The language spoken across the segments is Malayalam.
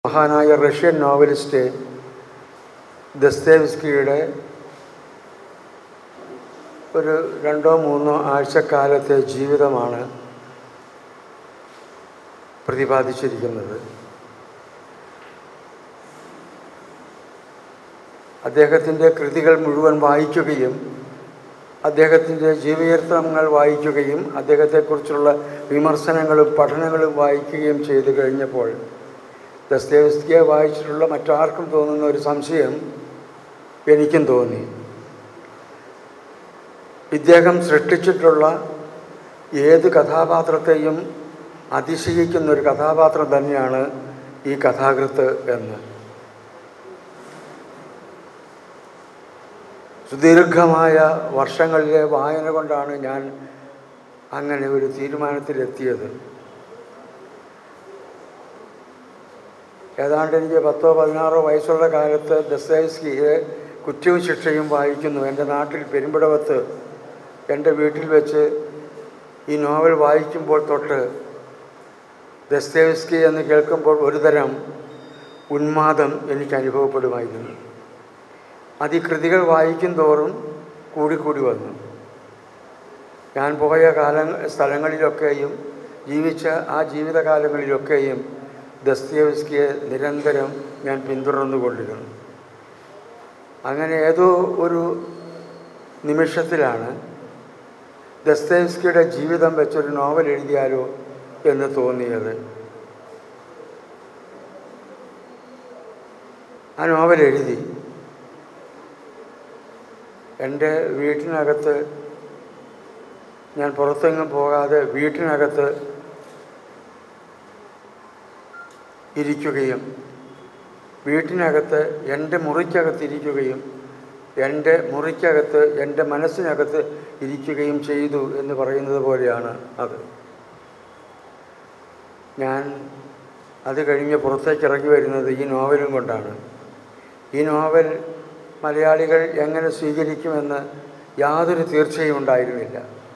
മഹാനായ റഷ്യൻ നോവലിസ്റ്റ് ദസ്തേവ്സ്കിയുടെ ഒരു രണ്ടോ മൂന്നോ ആഴ്ചക്കാലത്തെ ജീവിതമാണ് പ്രതിപാദിച്ചിരിക്കുന്നത് അദ്ദേഹത്തിൻ്റെ കൃതികൾ മുഴുവൻ വായിക്കുകയും അദ്ദേഹത്തിൻ്റെ ജീവചരിത്രങ്ങൾ വായിക്കുകയും അദ്ദേഹത്തെക്കുറിച്ചുള്ള വിമർശനങ്ങളും പഠനങ്ങളും വായിക്കുകയും ചെയ്തു കഴിഞ്ഞപ്പോൾ ദസ്തേവസ്കിയെ വായിച്ചിട്ടുള്ള മറ്റാർക്കും തോന്നുന്ന ഒരു സംശയം എനിക്കും തോന്നി ഇദ്ദേഹം സൃഷ്ടിച്ചിട്ടുള്ള ഏത് കഥാപാത്രത്തെയും അതിശയിക്കുന്ന ഒരു കഥാപാത്രം തന്നെയാണ് ഈ കഥാകൃത്ത് എന്ന് സുദീർഘമായ വർഷങ്ങളിലെ വായന കൊണ്ടാണ് ഞാൻ അങ്ങനെ ഒരു തീരുമാനത്തിലെത്തിയത് ഏതാണ്ട് എനിക്ക് പത്തോ പതിനാറോ വയസ്സുള്ള കാലത്ത് ദസ്തേവ്സ്കിയെ കുറ്റവും ശിക്ഷയും വായിക്കുന്നു എൻ്റെ നാട്ടിൽ പെരുമ്പിടവത്ത് എൻ്റെ വീട്ടിൽ വെച്ച് ഈ നോവൽ വായിക്കുമ്പോൾ തൊട്ട് ദസ്തേവ്സ്കി എന്ന് കേൾക്കുമ്പോൾ ഒരുതരം ഉന്മാദം എനിക്ക് അനുഭവപ്പെടുമായിരുന്നു അത് ഈ കൃതികൾ വായിക്കും തോറും കൂടിക്കൂടി വന്നു ഞാൻ പോയ കാല സ്ഥലങ്ങളിലൊക്കെയും ജീവിച്ച ആ ജീവിതകാലങ്ങളിലൊക്കെയും ദസ്തേവസ്കിയെ നിരന്തരം ഞാൻ പിന്തുടർന്നുകൊണ്ടിരുന്നു അങ്ങനെ ഏതോ ഒരു നിമിഷത്തിലാണ് ദസ്തേവസ്കിയുടെ ജീവിതം വെച്ചൊരു നോവൽ എഴുതിയാലോ എന്ന് തോന്നിയത് ആ നോവൽ എഴുതി എൻ്റെ വീട്ടിനകത്ത് ഞാൻ പുറത്തെങ്ങും പോകാതെ വീട്ടിനകത്ത് ഇരിക്കുകയും വീട്ടിനകത്ത് എൻ്റെ മുറിക്കകത്ത് ഇരിക്കുകയും എൻ്റെ മുറിക്കകത്ത് എൻ്റെ മനസ്സിനകത്ത് ഇരിക്കുകയും ചെയ്തു എന്ന് പറയുന്നത് പോലെയാണ് അത് ഞാൻ അത് കഴിഞ്ഞ് പുറത്തേക്ക് ഇറങ്ങി വരുന്നത് ഈ നോവലും കൊണ്ടാണ് ഈ നോവൽ മലയാളികൾ എങ്ങനെ സ്വീകരിക്കുമെന്ന് യാതൊരു തീർച്ചയും ഉണ്ടായിരുന്നില്ല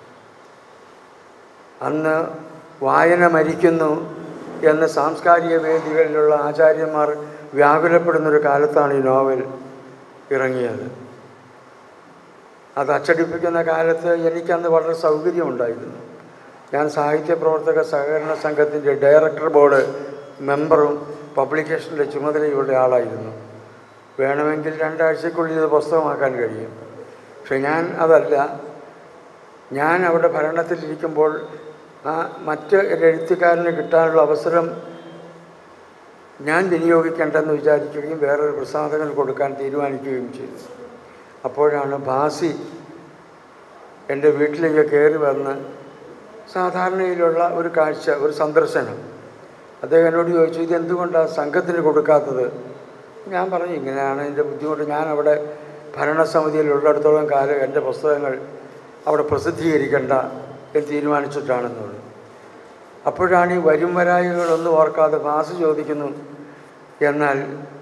അന്ന് വായന മരിക്കുന്നു എന്ന് സാംസ്കാരിക വേദികളിലുള്ള ആചാര്യന്മാർ വ്യാകുലപ്പെടുന്നൊരു കാലത്താണ് ഈ നോവൽ ഇറങ്ങിയത് അത് അച്ചടിപ്പിക്കുന്ന കാലത്ത് എനിക്കന്ന് വളരെ സൗകര്യമുണ്ടായിരുന്നു ഞാൻ സാഹിത്യ പ്രവർത്തക സഹകരണ സംഘത്തിൻ്റെ ഡയറക്ടർ ബോർഡ് മെമ്പറും പബ്ലിക്കേഷൻ്റെ ചുമതലയുള്ള ആളായിരുന്നു വേണമെങ്കിൽ രണ്ടാഴ്ചക്കുള്ളിൽ ഇത് പുസ്തകമാക്കാൻ കഴിയും പക്ഷെ ഞാൻ അതല്ല ഞാൻ അവിടെ ഭരണത്തിലിരിക്കുമ്പോൾ ആ മറ്റ് എഴുത്തുകാരന് കിട്ടാനുള്ള അവസരം ഞാൻ വിനിയോഗിക്കേണ്ടെന്ന് വിചാരിക്കുകയും വേറൊരു പ്രസാധകൻ കൊടുക്കാൻ തീരുമാനിക്കുകയും ചെയ്തു അപ്പോഴാണ് ഭാസി എൻ്റെ വീട്ടിലേക്ക് കയറി വന്ന് സാധാരണയിലുള്ള ഒരു കാഴ്ച ഒരു സന്ദർശനം അദ്ദേഹം എന്നോട് ചോദിച്ചു ഇത് എന്തുകൊണ്ടാണ് സംഘത്തിന് കൊടുക്കാത്തത് ഞാൻ പറഞ്ഞു ഇങ്ങനെയാണ് എൻ്റെ ബുദ്ധിമുട്ട് ഞാൻ അവിടെ ഭരണസമിതിയിൽ ഉള്ളിടത്തോളം കാലം എൻ്റെ പുസ്തകങ്ങൾ അവിടെ പ്രസിദ്ധീകരിക്കേണ്ട എന്ന് തീരുമാനിച്ചിട്ടാണെന്നുള്ളത് അപ്പോഴാണ് ഈ വരും വരായികളൊന്നും ഓർക്കാതെ ഭാഷ ചോദിക്കുന്നു എന്നാൽ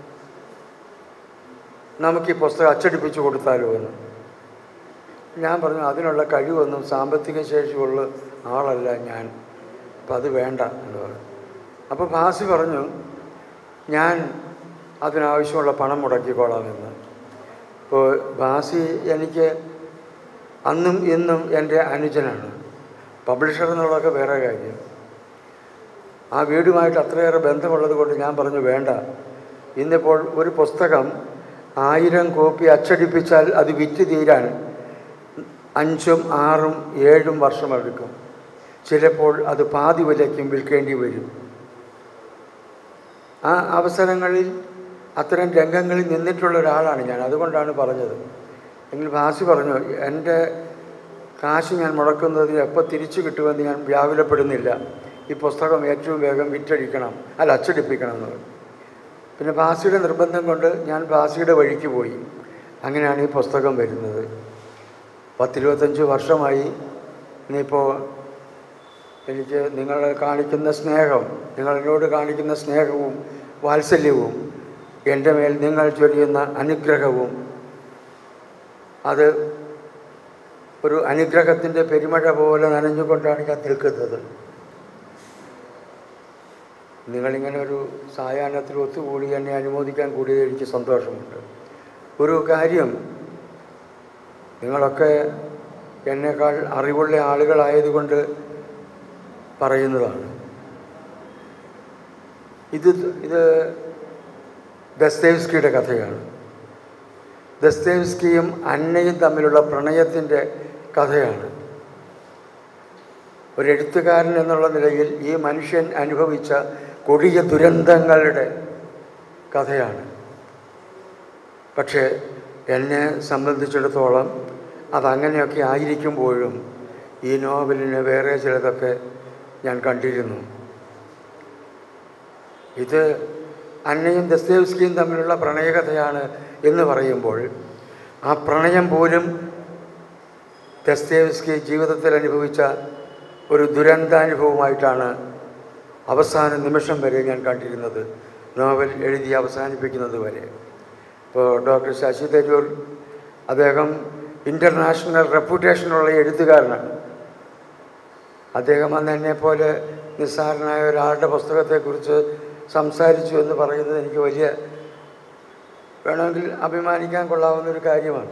നമുക്ക് ഈ പുസ്തകം അച്ചടിപ്പിച്ച് കൊടുത്താലോ എന്ന് ഞാൻ പറഞ്ഞു അതിനുള്ള കഴിവൊന്നും സാമ്പത്തിക ശേഷിയുള്ള ആളല്ല ഞാൻ അപ്പം അത് വേണ്ട എന്ന് പറഞ്ഞു അപ്പോൾ ഭാസി പറഞ്ഞു ഞാൻ അതിനാവശ്യമുള്ള പണം മുടക്കിക്കോളാമെന്ന് അപ്പോൾ ഭാസി എനിക്ക് അന്നും ഇന്നും എൻ്റെ അനുജനാണ് പബ്ലിഷർ എന്നുള്ളതൊക്കെ വേറെ കാര്യം ആ വീടുമായിട്ട് അത്രയേറെ ബന്ധമുള്ളത് കൊണ്ട് ഞാൻ പറഞ്ഞു വേണ്ട ഇന്നിപ്പോൾ ഒരു പുസ്തകം ആയിരം കോപ്പി അച്ചടിപ്പിച്ചാൽ അത് വിറ്റ് തീരാൻ അഞ്ചും ആറും ഏഴും വർഷമെടുക്കും ചിലപ്പോൾ അത് പാതി വിലയ്ക്കും വിൽക്കേണ്ടി വരും ആ അവസരങ്ങളിൽ അത്തരം രംഗങ്ങളിൽ നിന്നിട്ടുള്ള ഒരാളാണ് ഞാൻ അതുകൊണ്ടാണ് പറഞ്ഞത് എങ്കിൽ ഭാസി പറഞ്ഞു എൻ്റെ കാശ് ഞാൻ മുടക്കുന്നതിന് എപ്പോൾ തിരിച്ചു കിട്ടുമെന്ന് ഞാൻ വ്യാകുലപ്പെടുന്നില്ല ഈ പുസ്തകം ഏറ്റവും വേഗം വിറ്റഴിക്കണം അല്ല അച്ചടിപ്പിക്കണം എന്ന് പറഞ്ഞു പിന്നെ ഭാസിയുടെ നിർബന്ധം കൊണ്ട് ഞാൻ ഭാസിയുടെ വഴിക്ക് പോയി അങ്ങനെയാണ് ഈ പുസ്തകം വരുന്നത് പത്തിരുപത്തഞ്ച് വർഷമായി ഇനിയിപ്പോൾ എനിക്ക് നിങ്ങൾ കാണിക്കുന്ന സ്നേഹം നിങ്ങൾ എന്നോട് കാണിക്കുന്ന സ്നേഹവും വാത്സല്യവും എൻ്റെ മേൽ നിങ്ങൾ ചൊരിയുന്ന അനുഗ്രഹവും അത് ഒരു അനുഗ്രഹത്തിൻ്റെ പെരുമഴ പോലെ നനഞ്ഞുകൊണ്ടാണ് ഞാൻ നിൽക്കുന്നത് നിങ്ങളിങ്ങനെ ഒരു സായാഹ്നത്തിൽ ഒത്തുകൂടി എന്നെ അനുമോദിക്കാൻ കൂടിയത് എനിക്ക് സന്തോഷമുണ്ട് ഒരു കാര്യം നിങ്ങളൊക്കെ എന്നേക്കാൾ അറിവുള്ള ആളുകളായതുകൊണ്ട് പറയുന്നതാണ് ഇത് ഇത് ദസ്തേവ്സ്കിയുടെ കഥയാണ് ദസ്തേവ്സ്കിയും അന്നയും തമ്മിലുള്ള പ്രണയത്തിൻ്റെ കഥയാണ് ഒരു എഴുത്തുകാരൻ എന്നുള്ള നിലയിൽ ഈ മനുഷ്യൻ അനുഭവിച്ച കൊടിയ ദുരന്തങ്ങളുടെ കഥയാണ് പക്ഷേ എന്നെ സംബന്ധിച്ചിടത്തോളം അതങ്ങനെയൊക്കെ ആയിരിക്കുമ്പോഴും ഈ നോവലിന് വേറെ ചിലതൊക്കെ ഞാൻ കണ്ടിരുന്നു ഇത് അന്നയും ദസ്തേവ്സ്കിയും തമ്മിലുള്ള പ്രണയകഥയാണ് എന്ന് പറയുമ്പോൾ ആ പ്രണയം പോലും ദസ്തേവ്സ്കി ജീവിതത്തിൽ അനുഭവിച്ച ഒരു ദുരന്താനുഭവമായിട്ടാണ് അവസാന നിമിഷം വരെ ഞാൻ കണ്ടിരുന്നത് നോവൽ എഴുതി അവസാനിപ്പിക്കുന്നത് വരെ ഇപ്പോൾ ഡോക്ടർ ശശി തരൂർ അദ്ദേഹം ഇൻ്റർനാഷണൽ റെപ്യൂട്ടേഷനുള്ള എഴുത്തുകാരനാണ് അദ്ദേഹം അന്ന് എന്നെപ്പോലെ നിസ്സാരനായ ഒരാളുടെ പുസ്തകത്തെക്കുറിച്ച് സംസാരിച്ചു എന്ന് പറയുന്നത് എനിക്ക് വലിയ വേണമെങ്കിൽ അഭിമാനിക്കാൻ കൊള്ളാവുന്ന ഒരു കാര്യമാണ്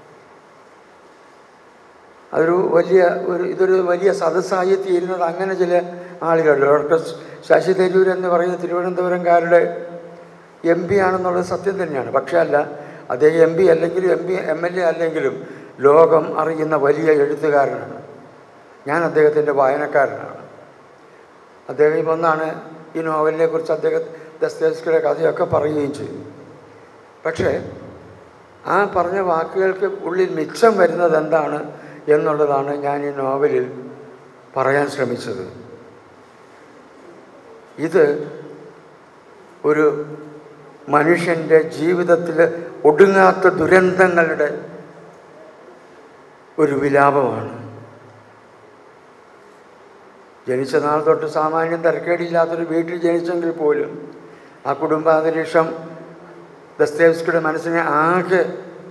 അതൊരു വലിയ ഒരു ഇതൊരു വലിയ സദസ്സായി തീരുന്നത് അങ്ങനെ ചില ആളുകൾ ഡോക്ടർ ശശി തരൂർ എന്ന് പറയുന്ന തിരുവനന്തപുരംകാരുടെ എം പി ആണെന്നുള്ളത് സത്യം തന്നെയാണ് പക്ഷേ അല്ല അദ്ദേഹം എം പി അല്ലെങ്കിലും M P M L A അല്ലെങ്കിലും ലോകം അറിയുന്ന വലിയ എഴുത്തുകാരനാണ് ഞാൻ അദ്ദേഹത്തിൻ്റെ വായനക്കാരനാണ് അദ്ദേഹം ഇപ്പം ഒന്നാണ് ഈ നോവലിനെ കുറിച്ച് അദ്ദേഹം ദസ്തേസ്കിയുടെ കഥയൊക്കെ പറയുകയും ചെയ്തു പക്ഷേ ആ പറഞ്ഞ വാക്കുകൾക്ക് ഉള്ളിൽ മിച്ചം വരുന്നത് എന്താണ് എന്നുള്ളതാണ് ഞാൻ ഈ നോവലിൽ പറയാൻ ശ്രമിച്ചത് ഇത് ഒരു മനുഷ്യൻ്റെ ജീവിതത്തിൽ ഒടുങ്ങാത്ത ദുരന്തങ്ങളുടെ ഒരു വിലാപമാണ് ജനിച്ച നാൾ തൊട്ട് സാമാന്യം തരക്കേടില്ലാത്തൊരു വീട്ടിൽ ജനിച്ചെങ്കിൽ പോലും ആ കുടുംബാന്തരീക്ഷം ദസ്തേവ്സ്കിയുടെ മനസ്സിനെ ആകെ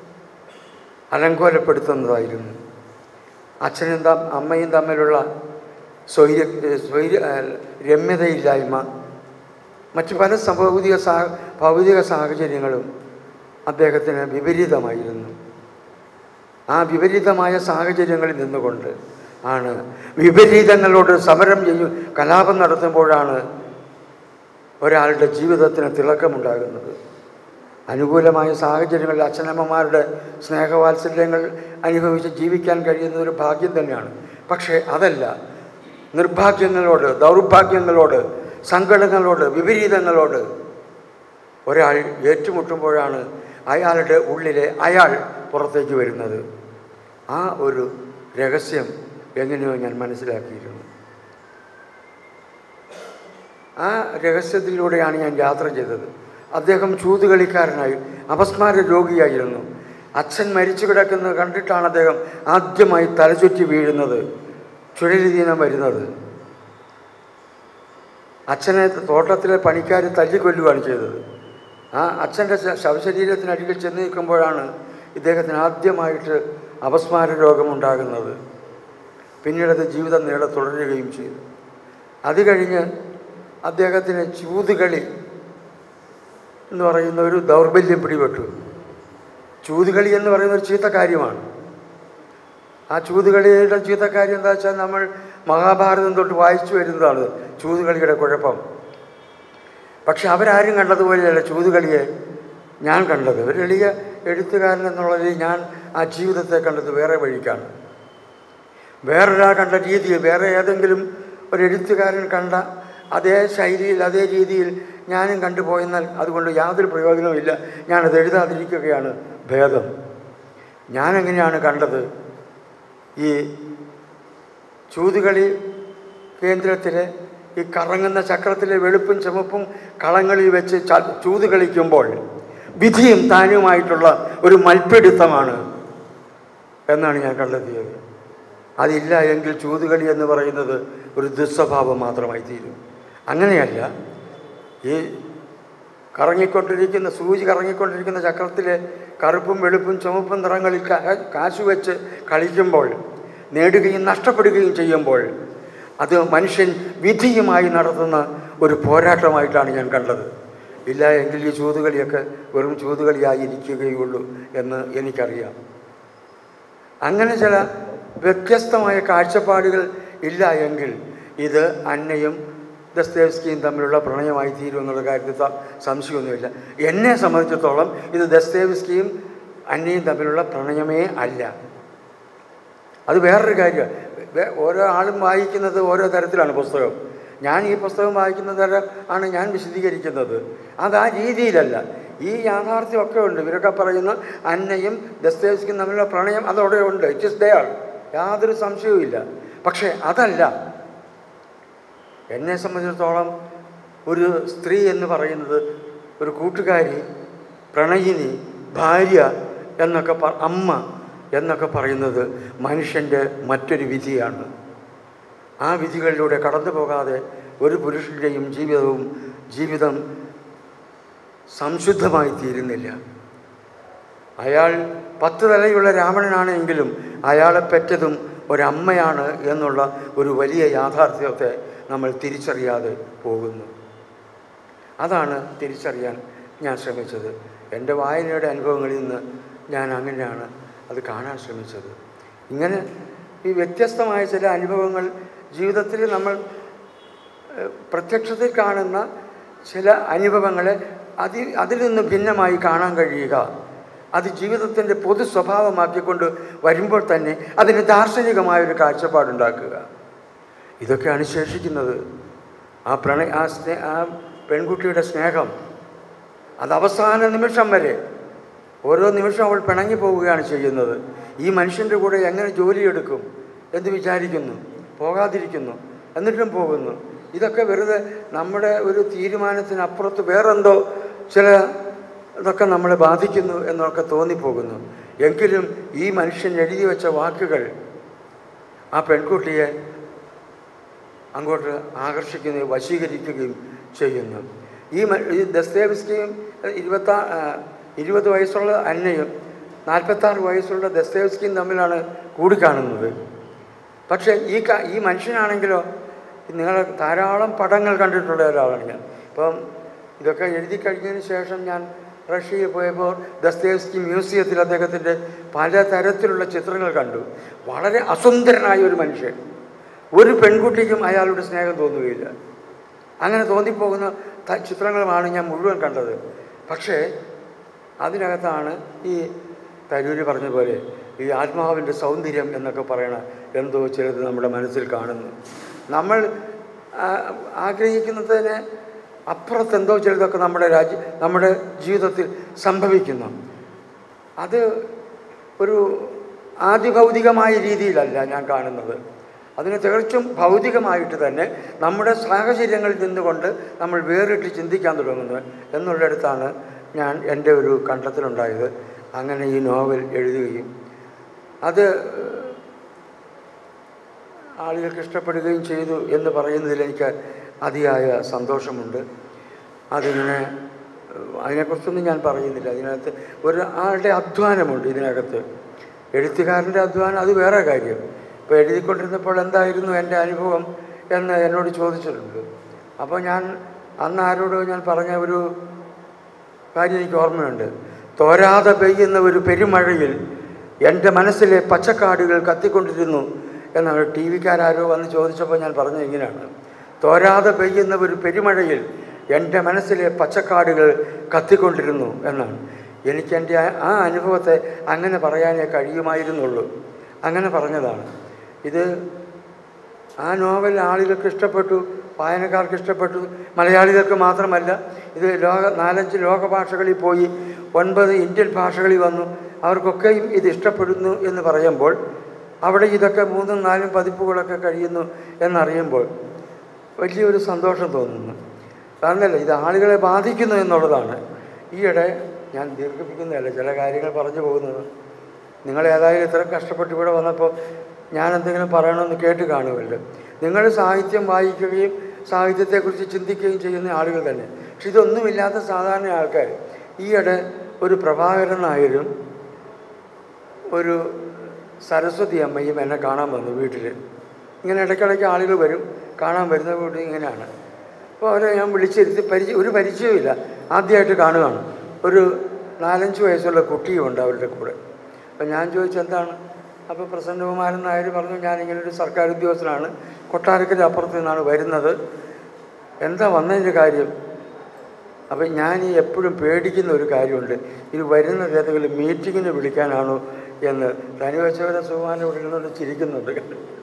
അലങ്കോലപ്പെടുത്തുന്നതായിരുന്നു അച്ഛനും തം അമ്മയും തമ്മിലുള്ള സ്വൈര്യ സ്വൈര്യ രമ്യതയില്ലായ്മ മറ്റു പല ഭൗതിക സാ ഭൗതിക സാഹചര്യങ്ങളും അദ്ദേഹത്തിന് വിപരീതമായിരുന്നു ആ വിപരീതമായ സാഹചര്യങ്ങളിൽ നിന്നുകൊണ്ട് ആണ് വിപരീതങ്ങളോട് സമരം ചെയ്യും കലാപം നടത്തുമ്പോഴാണ് ഒരാളുടെ ജീവിതത്തിന് തിളക്കമുണ്ടാകുന്നത് അനുകൂലമായ സാഹചര്യങ്ങളിൽ അച്ഛനമ്മമാരുടെ സ്നേഹവാത്സല്യങ്ങൾ അനുഭവിച്ച് ജീവിക്കാൻ കഴിയുന്ന ഒരു ഭാഗ്യം തന്നെയാണ് പക്ഷേ അതല്ല നിർഭാഗ്യങ്ങളോട് ദൗർഭാഗ്യങ്ങളോട് സങ്കടങ്ങളോട് വിപരീതങ്ങളോട് ഒരാൾ ഏറ്റുമുട്ടുമ്പോഴാണ് അയാളുടെ ഉള്ളിലെ അയാൾ പുറത്തേക്ക് വരുന്നത് ആ ഒരു രഹസ്യം എങ്ങനെയോ ഞാൻ മനസ്സിലാക്കിയിരുന്നു ആ രഹസ്യത്തിലൂടെയാണ് ഞാൻ യാത്ര ചെയ്തത് അദ്ദേഹം ചൂതുകളിക്കാരനായി അപസ്മാര രോഗിയായിരുന്നു അച്ഛൻ മരിച്ചു കിടക്കുന്നത് കണ്ടിട്ടാണ് അദ്ദേഹം ആദ്യമായി തലചുറ്റി വീഴുന്നത് ചുഴലിദീനം വരുന്നത് അച്ഛനെ തോട്ടത്തിലെ പണിക്കാർ തല്ലിക്കൊല്ലുകയാണ് ചെയ്തത് ആ അച്ഛൻ്റെ ശവശരീരത്തിനരികിൽ ചെന്ന് നിൽക്കുമ്പോഴാണ് ഇദ്ദേഹത്തിന് ആദ്യമായിട്ട് അപസ്മാര രോഗമുണ്ടാകുന്നത് പിന്നീട് അത് ജീവിതം നേടെ തുടരുകയും ചെയ്തു അത് കഴിഞ്ഞ് അദ്ദേഹത്തിന് ചൂതുകളി എന്ന് പറയുന്ന ഒരു ദൗർബല്യം പിടിപെട്ടു ചൂതുകളി എന്ന് പറയുന്ന ഒരു ചീത്ത കാര്യമാണ് ആ ചൂതുകളിയുടെ ചീത്ത കാര്യം എന്താ വെച്ചാൽ നമ്മൾ മഹാഭാരതം തൊട്ട് വായിച്ചു വരുന്നതാണ് ചൂതുകളിയുടെ കുഴപ്പം പക്ഷെ അവരാരും കണ്ടതുപോലെയല്ല ചൂതുകളിയെ ഞാൻ കണ്ടത് ഒരു എളിയ എഴുത്തുകാരൻ എന്നുള്ളതിൽ ഞാൻ ആ ജീവിതത്തെ കണ്ടത് വേറെ വഴിക്കാണ് വേറൊരാൾ കണ്ട രീതിയിൽ വേറെ ഏതെങ്കിലും ഒരു എഴുത്തുകാരൻ കണ്ട അതേ ശൈലിയിൽ അതേ രീതിയിൽ ഞാനും കണ്ടുപോയെന്നാൽ അതുകൊണ്ട് യാതൊരു പ്രയോജനവുമില്ല ഞാനത് എഴുതാതിരിക്കുകയാണ് ഭേദം ഞാനെങ്ങനെയാണ് കണ്ടത് ഈ ചൂതുകളി കേന്ദ്രത്തിലെ ഈ കറങ്ങുന്ന ചക്രത്തിലെ വെളുപ്പും ചുമപ്പും കളങ്ങളിൽ വെച്ച് ച ചൂത് കളിക്കുമ്പോൾ വിധിയും താനുമായിട്ടുള്ള ഒരു മൽപ്പിടുത്തമാണ് എന്നാണ് ഞാൻ കണ്ടെത്തിയത് അതില്ല എങ്കിൽ ചൂതുകളി എന്ന് പറയുന്നത് ഒരു ദുസ്വഭാവം മാത്രമായി തീരും അങ്ങനെയല്ല ഈ കറങ്ങിക്കൊണ്ടിരിക്കുന്ന സൂചി കറങ്ങിക്കൊണ്ടിരിക്കുന്ന ചക്രത്തിലെ കറുപ്പും വെളുപ്പും ചുമപ്പും നിറങ്ങളിൽ കാശ് വെച്ച് കളിക്കുമ്പോൾ നേടുകയും നഷ്ടപ്പെടുകയും ചെയ്യുമ്പോൾ അത് മനുഷ്യൻ വിധിയുമായി നടത്തുന്ന ഒരു പോരാട്ടമായിട്ടാണ് ഞാൻ കണ്ടത് ഇല്ല എങ്കിൽ ഈ ചൂതുകളിയൊക്കെ വെറും ചൂതുകളിയായി ഇരിക്കുകയുള്ളൂ എന്ന് എനിക്കറിയാം അങ്ങനെ ചില വ്യത്യസ്തമായ കാഴ്ചപ്പാടുകൾ ഇല്ല എങ്കിൽ ഇത് അന്നയും ദസ്തേവ്സ്കിയും തമ്മിലുള്ള പ്രണയമായി തീരും എന്നുള്ള കാര്യത്തിൽ സ- സംശയമൊന്നുമില്ല എന്നെ സംബന്ധിച്ചിടത്തോളം ഇത് ദസ്തേവ്സ്കിയും അന്നയും തമ്മിലുള്ള പ്രണയമേ അല്ല അത് വേറൊരു കാര്യമാണ് വേ- ഓരോ ആളും വായിക്കുന്നത് ഓരോ തരത്തിലാണ് പുസ്തകം ഞാൻ ഈ പുസ്തകം വായിക്കുന്ന തരം ആണ് ഞാൻ വിശദീകരിക്കുന്നത് അത് ആ രീതിയിലല്ല ഈ യാഥാർത്ഥ്യമൊക്കെ ഉണ്ട് ഇവരൊക്കെ പറയുന്ന അന്നയും ദസ്തേവ്സ്കിയും തമ്മിലുള്ള പ്രണയം അതവിടെ ഉണ്ട് ഇറ്റ് ഇസ് ദയർ യാതൊരു സംശയവും ഇല്ല പക്ഷേ അതല്ല എന്നെ സംബന്ധിച്ചിടത്തോളം ഒരു സ്ത്രീ എന്ന് പറയുന്നത് ഒരു കൂട്ടുകാരി പ്രണയിനി ഭാര്യ എന്നൊക്കെ പ അമ്മ എന്നൊക്കെ പറയുന്നത് മനുഷ്യൻ്റെ മറ്റൊരു വിധിയാണ് ആ വിധികളിലൂടെ കടന്നു പോകാതെ ഒരു പുരുഷൻ്റെയും ജീവിതവും ജീവിതം സംശുദ്ധമായി തീരുന്നില്ല അയാൾ പത്ത് തലയുള്ള രാവണനാണെങ്കിലും അയാളെ പെറ്റതും ഒരമ്മയാണ് എന്നുള്ള ഒരു വലിയ യാഥാർത്ഥ്യത്തെ നമ്മൾ തിരിച്ചറിയാതെ പോകുന്നു അതാണ് തിരിച്ചറിയാൻ ഞാൻ ശ്രമിച്ചത് എൻ്റെ വായനയുടെ അനുഭവങ്ങളിൽ നിന്ന് ഞാൻ അങ്ങനെയാണ് അത് കാണാൻ ശ്രമിച്ചത് ഇങ്ങനെ ഈ വ്യത്യസ്തമായ ചില അനുഭവങ്ങൾ ജീവിതത്തിൽ നമ്മൾ ഏഹ്, പ്രത്യക്ഷത്തിൽ കാണുന്ന ചില അനുഭവങ്ങളെ അതി അതിൽ നിന്ന് ഭിന്നമായി കാണാൻ കഴിയുക അത് ജീവിതത്തിൻ്റെ പൊതു സ്വഭാവമാക്കിക്കൊണ്ട് വരുമ്പോൾ തന്നെ അതിന് ദാർശനികമായൊരു കാഴ്ചപ്പാടുണ്ടാക്കുക ഇതൊക്കെയാണ് ശേഷിക്കുന്നത് ആ പ്രണയ ആ സ്നേ ആ പെൺകുട്ടിയുടെ സ്നേഹം അത് അവസാന നിമിഷം വരെ ഓരോ നിമിഷം അവൾ പിണങ്ങി പോവുകയാണ് ചെയ്യുന്നത് ഈ മനുഷ്യൻ്റെ കൂടെ എങ്ങനെ ജോലിയെടുക്കും എന്ന് വിചാരിക്കുന്നു പോകാതിരിക്കുന്നു എന്നിട്ടും പോകുന്നു ഇതൊക്കെ വെറുതെ നമ്മുടെ ഒരു തീരുമാനത്തിനപ്പുറത്ത് വേറെന്തോ ചില ഇതൊക്കെ നമ്മളെ ബാധിക്കുന്നു എന്നൊക്കെ തോന്നിപ്പോകുന്നു എങ്കിലും ഈ മനുഷ്യൻ എഴുതി വെച്ച വാക്കുകൾ ആ പെൺകുട്ടിയെ അങ്ങോട്ട് ആകർഷിക്കുകയും വശീകരിക്കുകയും ചെയ്യുന്നു ഈ മ- ഈ ദസ്തേവ്സ്കിയും ഇരുപത്താ ആ, ഇരുപത് വയസ്സുള്ള അന്നയും നാൽപ്പത്താറ് വയസ്സുള്ള ദസ്തേവ്സ്കിയും തമ്മിലാണ് കൂടിക്കാണുന്നത് പക്ഷേ ഈ ക- ഈ മനുഷ്യനാണെങ്കിലോ നിങ്ങൾ ധാരാളം പടങ്ങൾ കണ്ടിട്ടുള്ള ഒരാളാണ് ഞാൻ ഇപ്പം ഇതൊക്കെ എഴുതി കഴിഞ്ഞതിന് ശേഷം ഞാൻ റഷ്യയിൽ പോയപ്പോൾ ദസ്തേവ്സ്കി മ്യൂസിയത്തിൽ അദ്ദേഹത്തിൻ്റെ പലതരത്തിലുള്ള ചിത്രങ്ങൾ കണ്ടു വളരെ അസുന്ദരനായ ഒരു മനുഷ്യൻ ഒരു പെൺകുട്ടിക്കും അയാളുടെ സ്നേഹം തോന്നുകയില്ല അങ്ങനെ തോന്നിപ്പോകുന്ന ത- ചിത്രങ്ങളുമാണ് ഞാൻ മുഴുവൻ കണ്ടത് പക്ഷേ അതിനകത്താണ് ഈ തരൂര് പറഞ്ഞ പോലെ ഈ ആത്മാവിൻ്റെ സൗന്ദര്യം എന്നൊക്കെ പറയണ എന്തോ ചിലത് നമ്മുടെ മനസ്സിൽ കാണുന്നു നമ്മൾ ആ, ആഗ്രഹിക്കുന്നതിന് അപ്പുറത്ത് എന്തോ ചിലതൊക്കെ നമ്മുടെ രാജ്യ നമ്മുടെ ജീവിതത്തിൽ സംഭവിക്കുന്നു അത് ഒരു ആദിഭൗതികമായ രീതിയിലല്ല ഞാൻ കാണുന്നത് അതിന് തീർച്ചും ഭൗതികമായിട്ട് തന്നെ നമ്മുടെ സാഹചര്യങ്ങളിൽ നിന്നുകൊണ്ട് നമ്മൾ വേറിട്ട് ചിന്തിക്കാൻ തുടങ്ങുന്നു എന്നുള്ളിടത്താണ് ഞാൻ എൻ്റെ ഒരു കണ്ടെത്തലുണ്ടായത് അങ്ങനെ ഈ നോവൽ എഴുതുകയും അത് ആളുകൾക്ക് ഇഷ്ടപ്പെടുകയും ചെയ്തു എന്ന് പറയുന്നതിൽ എനിക്ക് അതിയായ സന്തോഷമുണ്ട് അതിങ്ങനെ ഏഹ്, അതിനെക്കുറിച്ചൊന്നും ഞാൻ പറയുന്നില്ല അതിനകത്ത് ഒരു ആളുടെ അധ്വാനമുണ്ട് ഇതിനകത്ത് എഴുത്തുകാരൻ്റെ അധ്വാനം അത് വേറെ കാര്യം ഇപ്പോൾ എഴുതിക്കൊണ്ടിരുന്നപ്പോൾ എന്തായിരുന്നു എൻ്റെ അനുഭവം എന്ന് എന്നോട് ചോദിച്ചിട്ടുണ്ട് അപ്പോൾ ഞാൻ അന്ന് ആരോടോ ഞാൻ പറഞ്ഞ ഒരു കാര്യം എനിക്ക് ഓർമ്മയുണ്ട് തോരാതെ പെയ്യുന്ന ഒരു പെരുമഴയിൽ എൻ്റെ മനസ്സിലെ പച്ചക്കാടുകൾ കത്തിക്കൊണ്ടിരുന്നു എന്നാണ് ടി വിക്കാരോ വന്ന് ചോദിച്ചപ്പോൾ ഞാൻ പറഞ്ഞത് ഇങ്ങനെയാണ് തോരാതെ പെയ്യുന്ന ഒരു പെരുമഴയിൽ എൻ്റെ മനസ്സിലെ പച്ചക്കാടുകൾ കത്തിക്കൊണ്ടിരുന്നു എന്നാണ് എനിക്ക് എൻ്റെ ആ- ആ അനുഭവത്തെ അങ്ങനെ പറയാനേ കഴിയുമായിരുന്നുള്ളൂ അങ്ങനെ പറഞ്ഞതാണ് ഇത് ആ നോവൽ ആളുകൾക്ക് ഇഷ്ടപ്പെട്ടു വായനക്കാർക്ക് ഇഷ്ടപ്പെട്ടു മലയാളികൾക്ക് മാത്രമല്ല ഇത് ലോക നാലഞ്ച് ലോക ഭാഷകളിൽ പോയി ഒൻപത് ഇന്ത്യൻ ഭാഷകളിൽ വന്നു അവർക്കൊക്കെയും ഇത് ഇഷ്ടപ്പെടുന്നു എന്ന് പറയുമ്പോൾ അവിടെ ഇതൊക്കെ മൂന്നും നാലും പതിപ്പുകളൊക്കെ കഴിയുന്നു എന്നറിയുമ്പോൾ വലിയൊരു സന്തോഷം തോന്നുന്നു കാരണമല്ല ഇത് ആളുകളെ ബാധിക്കുന്നു എന്നുള്ളതാണ് ഈയിടെ ഞാൻ ദീർഘിപ്പിക്കുന്നതല്ല ചില കാര്യങ്ങൾ പറഞ്ഞു പോകുന്നത് നിങ്ങൾ ഏതായാലും ഇത്ര കഷ്ടപ്പെട്ട് ഇവിടെ വന്നപ്പോൾ ഞാൻ എന്തെങ്കിലും പറയണമെന്ന് കേട്ട് കാണുമല്ലോ നിങ്ങൾ സാഹിത്യം വായിക്കുകയും സാഹിത്യത്തെക്കുറിച്ച് ചിന്തിക്കുകയും ചെയ്യുന്ന ആളുകൾ തന്നെ പക്ഷെ ഇതൊന്നുമില്ലാത്ത സാധാരണ ആൾക്കാർ ഈയിടെ ഒരു പ്രഭാകരൻ നായരും ഒരു സരസ്വതി അമ്മയും എന്നെ കാണാൻ വന്നു വീട്ടിൽ ഇങ്ങനെ ഇടയ്ക്കിടയ്ക്ക് ആളുകൾ വരും കാണാൻ വരുന്ന വീട്ടിൽ ഇങ്ങനെയാണ് അപ്പോൾ അവരെ ഞാൻ വിളിച്ചിരുത്തി പരിചയം ഒരു പരിചയമില്ല ആദ്യമായിട്ട് കാണുകയാണ് ഒരു നാലഞ്ച് വയസ്സുള്ള കുട്ടിയുമുണ്ട് അവരുടെ കൂടെ അപ്പം ഞാൻ ചോദിച്ചു എന്താണ് അപ്പോൾ പ്രസന്നകുമാരൻ നായർ പറഞ്ഞു ഞാനിങ്ങനെ ഒരു സർക്കാർ ഉദ്യോഗസ്ഥനാണ് കൊട്ടാരക്കര അപ്പുറത്ത് നിന്നാണ് വരുന്നത് എന്താ വന്നതിൻ്റെ കാര്യം അപ്പം ഞാൻ ഈ എപ്പോഴും പേടിക്കുന്ന ഒരു കാര്യമുണ്ട് ഇത് വരുന്നത് ഏതെങ്കിലും മീറ്റിങ്ങിന് വിളിക്കാനാണോ എന്ന് തനി വെച്ചവരെ സുഖമാനം ഇവിടെ ഇരുന്നുകൊണ്ട് ചിരിക്കുന്നുണ്ട്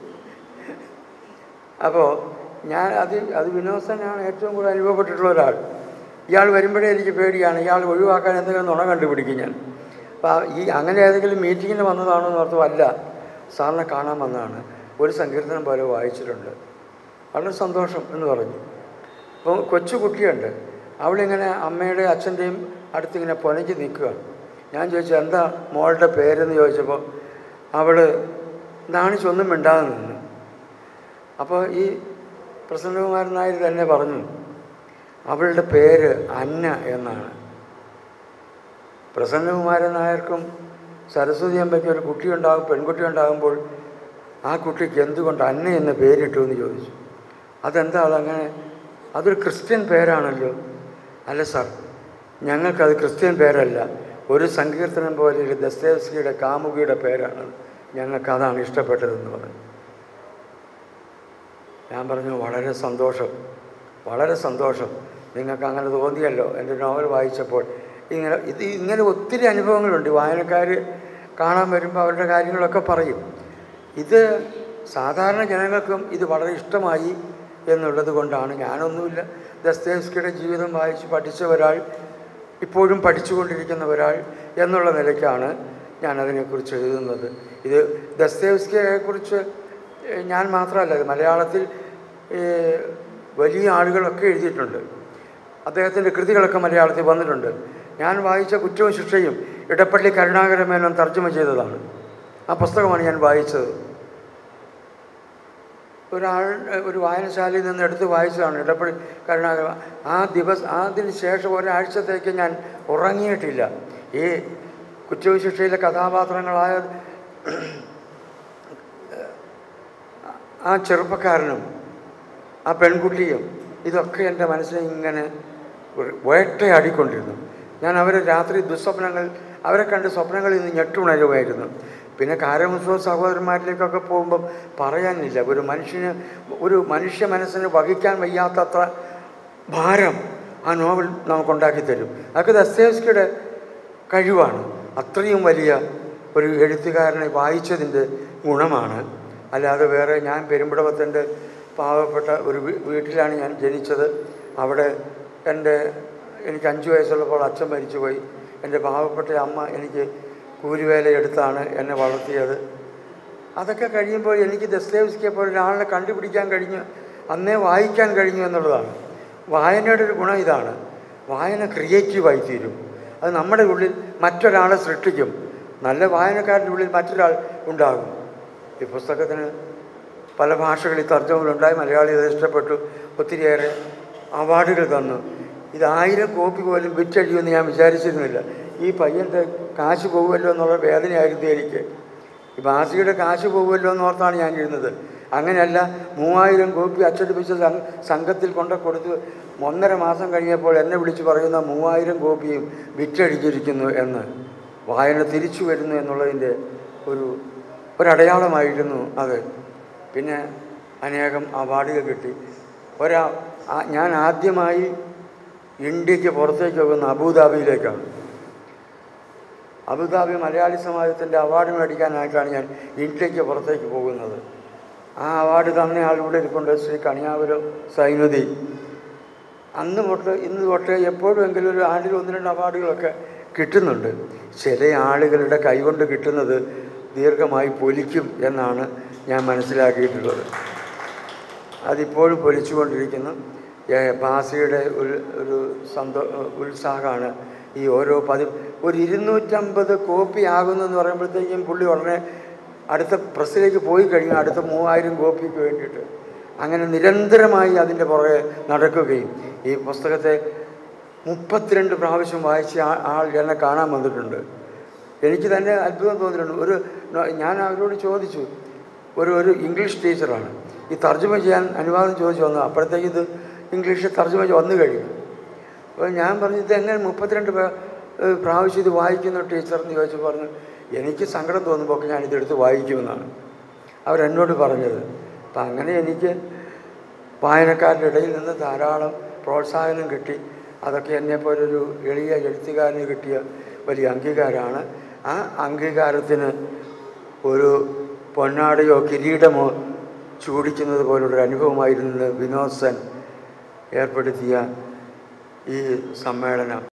അപ്പോൾ ഞാൻ അത് അത് വിനോദനാണ് ഏറ്റവും കൂടുതൽ അനുഭവപ്പെട്ടിട്ടുള്ള ഒരാൾ ഇയാൾ വരുമ്പോഴേ എനിക്ക് പേടിയാണ് ഇയാൾ ഒഴിവാക്കാൻ എന്തെങ്കിലും നുണ കണ്ടുപിടിക്കും ഞാൻ അപ്പോൾ ആ- ഈ അങ്ങനെ ഏതെങ്കിലും മീറ്റിങ്ങിന് വന്നതാണോ എന്ന് ഓർത്തു അല്ല സാറിനെ കാണാൻ വന്നതാണ് ഒരു സങ്കീർത്തനം പോലെ വായിച്ചിട്ടുണ്ട് വളരെ സന്തോഷം എന്ന് പറഞ്ഞു അപ്പോൾ കൊച്ചു കുട്ടിയുണ്ട് അവളിങ്ങനെ അമ്മയുടെ അച്ഛൻ്റെയും അടുത്തിങ്ങനെ പൊനഞ്ഞ് നിൽക്കുകയാണ് ഞാൻ ചോദിച്ചു എന്താ മോളുടെ പേരെന്ന് ചോദിച്ചപ്പോൾ അവൾ നാണിച്ചൊന്നും മിണ്ടാതെ നിന്നു അപ്പോൾ ഈ പ്രസന്നകുമാരൻ നായർ തന്നെ പറഞ്ഞു അവളുടെ പേര് അന്ന എന്നാണ് പ്രസന്നകുമാരൻ നായർക്കും സരസ്വതി അമ്മയ്ക്കും ഒരു കുട്ടി ഉണ്ടാകും പെൺകുട്ടി ഉണ്ടാകുമ്പോൾ ആ കുട്ടിക്ക് എന്തുകൊണ്ട് അന്ന എന്ന പേരിട്ടു എന്ന് ചോദിച്ചു അതെന്താ അതങ്ങനെ അതൊരു ക്രിസ്ത്യൻ പേരാണല്ലോ അല്ല സാർ ഞങ്ങൾക്കത് ക്രിസ്ത്യൻ പേരല്ല ഒരു സങ്കീർത്തനം പോലെ ഒരു ദസ്തേവസ്കിയുടെ കാമുകിയുടെ പേരാണ് ഞങ്ങൾക്ക് അതാണ് ഇഷ്ടപ്പെട്ടതെന്ന് പറഞ്ഞു ഞാൻ പറഞ്ഞു വളരെ സന്തോഷം വളരെ സന്തോഷം നിങ്ങൾക്ക് അങ്ങനെ തോന്നിയല്ലോ എൻ്റെ നോവൽ വായിച്ചപ്പോൾ ഇങ്ങനെ ഇത് ഇങ്ങനെ ഒത്തിരി അനുഭവങ്ങളുണ്ട് വായനക്കാർ കാണാൻ വരുമ്പോൾ അവരുടെ കാര്യങ്ങളൊക്കെ പറയും ഇത് സാധാരണ ജനങ്ങൾക്കും ഇത് വളരെ ഇഷ്ടമായി എന്നുള്ളത് കൊണ്ടാണ് ഞാനൊന്നുമില്ല ദസ്തേവ്സ്കിയുടെ ജീവിതം വായിച്ച് പഠിച്ച ഒരാൾ ഇപ്പോഴും പഠിച്ചുകൊണ്ടിരിക്കുന്ന ഒരാൾ എന്നുള്ള നിലയ്ക്കാണ് ഞാൻ അതിനെക്കുറിച്ച് എഴുതുന്നത് ഇത് ദസ്തേവ്സ്കിയെക്കുറിച്ച് ഏഹ്, ഞാൻ മാത്രമല്ല ഇത് മലയാളത്തിൽ ഏഹ്, വലിയ ആളുകളൊക്കെ എഴുതിയിട്ടുണ്ട് അദ്ദേഹത്തിൻ്റെ കൃതികളൊക്കെ മലയാളത്തിൽ വന്നിട്ടുണ്ട് ഞാൻ വായിച്ച കുറ്റവും ശിക്ഷയും ഇടപ്പള്ളി കരുണാകരമേനോൻ തർജ്ജമ ചെയ്തതാണ് ആ പുസ്തകമാണ് ഞാൻ വായിച്ചത് ഒരാൾ ഒരു വായനശാലയിൽ നിന്ന് എടുത്ത് വായിച്ചതാണ് ഇടപ്പള്ളി കരുണാകരൻ ആ ദിവസം അതിന് ശേഷം ഒരാഴ്ചത്തേക്ക് ഞാൻ ഉറങ്ങിയിട്ടില്ല ഈ കുറ്റവും ശിക്ഷയിലെ കഥാപാത്രങ്ങളായ ആ ചെറുപ്പക്കാരനും ആ പെൺകുട്ടിയും ഇതൊക്കെ എൻ്റെ മനസ്സിനെ ഇങ്ങനെ ഒരു വേട്ടയാടിക്കൊണ്ടിരുന്നു ഞാൻ അവരെ രാത്രി ദുസ്വപ്നങ്ങൾ അവരെ കണ്ട് സ്വപ്നങ്ങളിൽ നിന്ന് ഞെട്ടുണരുമായിരുന്നു പിന്നെ കാരമുത്സവ സഹോദരന്മാരിലേക്കൊക്കെ പോകുമ്പം പറയാനില്ല ഒരു മനുഷ്യന് ഒരു മനുഷ്യ മനസ്സിന് വഹിക്കാൻ വയ്യാത്തത്ര ഭാരം ആ നോവൽ നമുക്കുണ്ടാക്കി തരും അതൊക്കെ ദസ്തേവ്സ്കിയുടെ കഴിവാണ് അത്രയും വലിയ ഒരു എഴുത്തുകാരനെ വായിച്ചതിൻ്റെ ഗുണമാണ് അല്ലാതെ വേറെ ഞാൻ പെരുമ്പടവത്തിൻ്റെ പാവപ്പെട്ട ഒരു വീ- വീട്ടിലാണ് ഞാൻ ജനിച്ചത് അവിടെ എൻ്റെ എനിക്ക് അഞ്ച് വയസ്സുള്ളപ്പോൾ അച്ഛൻ മരിച്ചുപോയി എൻ്റെ പാവപ്പെട്ട അമ്മ എനിക്ക് കൂലിവേല എടുത്താണ് എന്നെ വളർത്തിയത് അതൊക്കെ കഴിയുമ്പോൾ എനിക്ക് ദസ്തേവ്സ്കിയെ പോലെ ഒരാളിനെ കണ്ടുപിടിക്കാൻ കഴിഞ്ഞു അന്നേ വായിക്കാൻ കഴിഞ്ഞു എന്നുള്ളതാണ് വായനയുടെ ഒരു ഗുണം ഇതാണ് വായന ക്രിയേറ്റീവായി തീരും അത് നമ്മുടെ ഉള്ളിൽ മറ്റൊരാളെ സൃഷ്ടിക്കും നല്ല വായനക്കാരൻ്റെ ഉള്ളിൽ മറ്റൊരാൾ ഉണ്ടാകും ഈ പുസ്തകത്തിന് പല ഭാഷകളിൽ തർജ്ജമകളുണ്ടായി മലയാളി അത് ഇഷ്ടപ്പെട്ടു ഒത്തിരിയേറെ അവാർഡുകൾ തന്നു ഇത് ആയിരം കോപ്പി പോലും വിറ്റഴിയുമെന്ന് ഞാൻ വിചാരിച്ചിരുന്നില്ല ഈ പയ്യൻ്റെ കാശ് പോകുമല്ലോ എന്നുള്ള വേദനയായിരുന്നു എനിക്ക് ഈ ബാസിയുടെ കാശ് പോകുമല്ലോ എന്ന് ഓർത്താണ് ഞാൻ എഴുതുന്നത് അങ്ങനെയല്ല മൂവായിരം കോപ്പി അച്ചടിപ്പിച്ച സം- സംഘത്തിൽ കൊണ്ട് കൊടുത്ത് ഒന്നര മാസം കഴിഞ്ഞപ്പോൾ എന്നെ വിളിച്ച് പറയുന്ന മൂവായിരം കോപ്പിയും വിറ്റഴിഞ്ഞിരിക്കുന്നു എന്ന് വായന തിരിച്ചു വരുന്നു എന്നുള്ളതിൻ്റെ ഒരു ഒരടയാളമായിരുന്നു അത് പിന്നെ അനേകം അവാർഡുകൾ കിട്ടി ഒരാ ആ- ഞാൻ ആദ്യമായി ഇന്ത്യക്ക് പുറത്തേക്ക് പോകുന്ന അബുദാബിയിലേക്കാണ് അബുദാബി മലയാളി സമാജത്തിൻ്റെ അവാർഡ് മേടിക്കാനായിട്ടാണ് ഞാൻ ഇന്ത്യക്ക് പുറത്തേക്ക് പോകുന്നത് ആ അവാർഡ് തന്ന ആളിവിടെ ഇരിപ്പുണ്ട് ശ്രീ കണിയാപുരം സൈനുതി അന്ന് തൊട്ട് ഇന്ന് തൊട്ട് എപ്പോഴുമെങ്കിലും ഒരു ആണ്ടിൽ ഒന്ന് രണ്ട് അവാർഡുകളൊക്കെ കിട്ടുന്നുണ്ട് ചില ആളുകളുടെ കൈകൊണ്ട് കിട്ടുന്നത് ദീർഘമായി പൊലിക്കും എന്നാണ് ഞാൻ മനസ്സിലാക്കിയിട്ടുള്ളത് അതിപ്പോഴും പൊലിച്ചുകൊണ്ടിരിക്കുന്നു ഏ, ബാസിയുടെ ഒരു ഒരു സന്തോ ഉത്സാഹമാണ് ഈ ഓരോ പതി ഒരു ഇരുന്നൂറ്റമ്പത് കോപ്പി ആകുന്നെന്ന് പറയുമ്പോഴത്തേക്കും പുള്ളി ഉടനെ അടുത്ത പ്രസ്സിലേക്ക് പോയി കഴിഞ്ഞാൽ അടുത്ത മൂവായിരം കോപ്പിക്ക് വേണ്ടിയിട്ട് അങ്ങനെ നിരന്തരമായി അതിൻ്റെ പുറകെ നടക്കുകയും ഈ പുസ്തകത്തെ മുപ്പത്തിരണ്ട് പ്രാവശ്യം വായിച്ച ആ- ആൾ എന്നെ കാണാൻ വന്നിട്ടുണ്ട് എനിക്ക് തന്നെ അത്ഭുതം തോന്നിയിട്ടുണ്ട് ഒരു നോ- ഞാൻ അവരോട് ചോദിച്ചു ഒരു ഒരു ഇംഗ്ലീഷ് ടീച്ചറാണ് ഈ തർജ്ജമ ചെയ്യാൻ അനുവാദം ചോദിച്ചു വന്നു അപ്പോഴത്തേക്ക് ഇത് ഇംഗ്ലീഷ് തർജ്ജമ ചെയ്ത് വന്നു കഴിഞ്ഞു അപ്പോൾ ഞാൻ പറഞ്ഞു ഇതെങ്ങനെ മുപ്പത്തിരണ്ട് പേ- ഏഹ് പ്രാവശ്യം ഇത് വായിക്കുന്നു ടീച്ചർ എന്ന് ചോദിച്ചു പറഞ്ഞു എനിക്ക് സങ്കടം തോന്നുമ്പോൾ ഒക്കെ ഞാൻ ഇതെടുത്ത് വായിക്കുമെന്നാണ് അവരെന്നോട് പറഞ്ഞത് അപ്പം അങ്ങനെ എനിക്ക് വായനക്കാരുടെ ഇടയിൽ നിന്ന് ധാരാളം പ്രോത്സാഹനം കിട്ടി അതൊക്കെ എന്നെപ്പോലൊരു എളിയ എഴുത്തുകാരന് കിട്ടിയ വലിയ അംഗീകാരമാണ് ആ അംഗീകാരത്തിന് ഒരു പൊന്നാടയോ കിരീടമോ ചൂടിക്കുന്നത് പോലുള്ളൊരു അനുഭവമായിരുന്നു വിനോദ് സെൻ ഏർപ്പെടുത്തിയ ഈ സമ്മേളനം